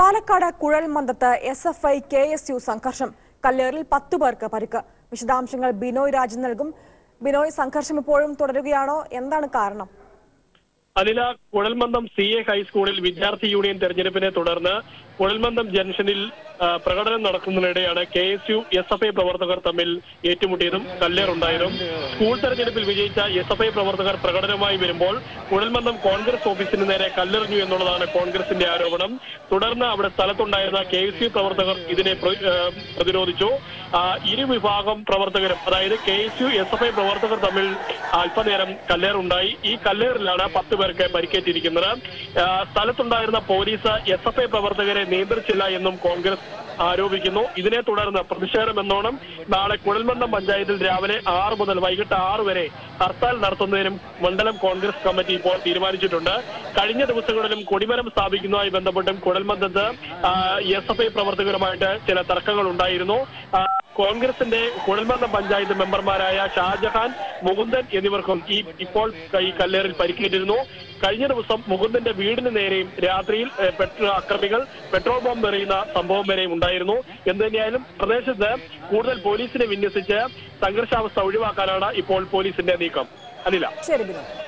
പാലക്കാട് കുഴൽമന്ദത്ത് S F I K S U സംഘർഷം കല്ലേറിൽ പത്തു പേർക്ക് പരിക്ക് വിശദാംശങ്ങൾ ബിനോയ് രാജൻ നൽകും ബിനോയ് സംഘർഷം ഇപ്പോഴും തുടരുകയാണോ എന്താണ് കാരണം അനില കുഴൽമന്ദം സി എ ഹൈസ്കൂളിൽ വിദ്യാർത്ഥി യൂണിയൻ തെരഞ്ഞെടുപ്പിനെ തുടർന്ന് കുഴൽമന്ദം ജംഗ്ഷനിൽ ആ, പ്രകടനം നടക്കുന്നതിനിടെയാണ് K S U S F I പ്രവർത്തകർ തമ്മിൽ ഏറ്റുമുട്ടിയതും കല്ലേറുണ്ടായതും സ്കൂൾ തെരഞ്ഞെടുപ്പിൽ വിജയിച്ച എസ് എഫ് ഐ പ്രവർത്തകർ പ്രകടനമായി വരുമ്പോൾ കുഴൽമന്ദം കോൺഗ്രസ് ഓഫീസിന് നേരെ കല്ലെറിഞ്ഞു എന്നുള്ളതാണ് കോൺഗ്രസിന്റെ ആരോപണം തുടർന്ന് അവിടെ സ്ഥലത്തുണ്ടായിരുന്ന കെ എസ് യു പ്രവർത്തകർ ഇതിനെ പ്ര- ആ, പ്രതിരോധിച്ചു ആ, ഇരു വിഭാഗം പ്രവർത്തകരും അതായത് K S U S F I പ്രവർത്തകർ തമ്മിൽ അല്പനേരം കല്ലേറുണ്ടായി ഈ കല്ലേറിലാണ് പത്ത് പേർക്ക് പരിക്കേറ്റിരിക്കുന്നത് ആ, സ്ഥലത്തുണ്ടായിരുന്ന പോലീസ് എസ് എഫ് ഐ പ്രവർത്തകരെ നിയന്ത്രിച്ചില്ല എന്നും കോൺഗ്രസ് ആരോപിക്കുന്നു ഇതിനെ തുടർന്ന് പ്രതിഷേധമെന്നോണം നാളെ കുഴൽമന്ദം പഞ്ചായത്തിൽ രാവിലെ ആറ് മുതൽ വൈകിട്ട് ആറ് വരെ ഹർത്താൽ നടത്തുന്നതിനും മണ്ഡലം കോൺഗ്രസ് കമ്മിറ്റി ഇപ്പോൾ തീരുമാനിച്ചിട്ടുണ്ട് കഴിഞ്ഞ ദിവസങ്ങളിലും കൊടിമരം സ്ഥാപിക്കുന്നതുമായി ബന്ധപ്പെട്ടും കുഴൽമന്ദത്ത് എസ് എഫ് ഐ പ്രവർത്തകരുമായിട്ട് ചില തർക്കങ്ങൾ ഉണ്ടായിരുന്നു ആ, കോൺഗ്രസിന്റെ കുഴൽമന്ദം പഞ്ചായത്ത് മെമ്പർമാരായ ഷാജഹാൻ മുകുന്ദൻ എന്നിവർക്കും ഈ ഇപ്പോൾ ഈ കല്ലേറിൽ പരിക്കേറ്റിരുന്നു കഴിഞ്ഞ ദിവസം മുകുന്ദന്റെ വീടിന് നേരെയും രാത്രിയിൽ ഏഹ്, പെട്രോ അക്രമികൾ പെട്രോൾ ബോംബ് എറിയുന്ന സംഭവം വരെയും ഉണ്ടായിരുന്നു എന്ത് തന്നെയായാലും പ്രദേശത്ത് കൂടുതൽ പോലീസിനെ വിന്യസിച്ച് സംഘർഷാവസ്ഥ ഒഴിവാക്കാനാണ് ഇപ്പോൾ പോലീസിന്റെ നീക്കം അനില ശരി ബിനോയ്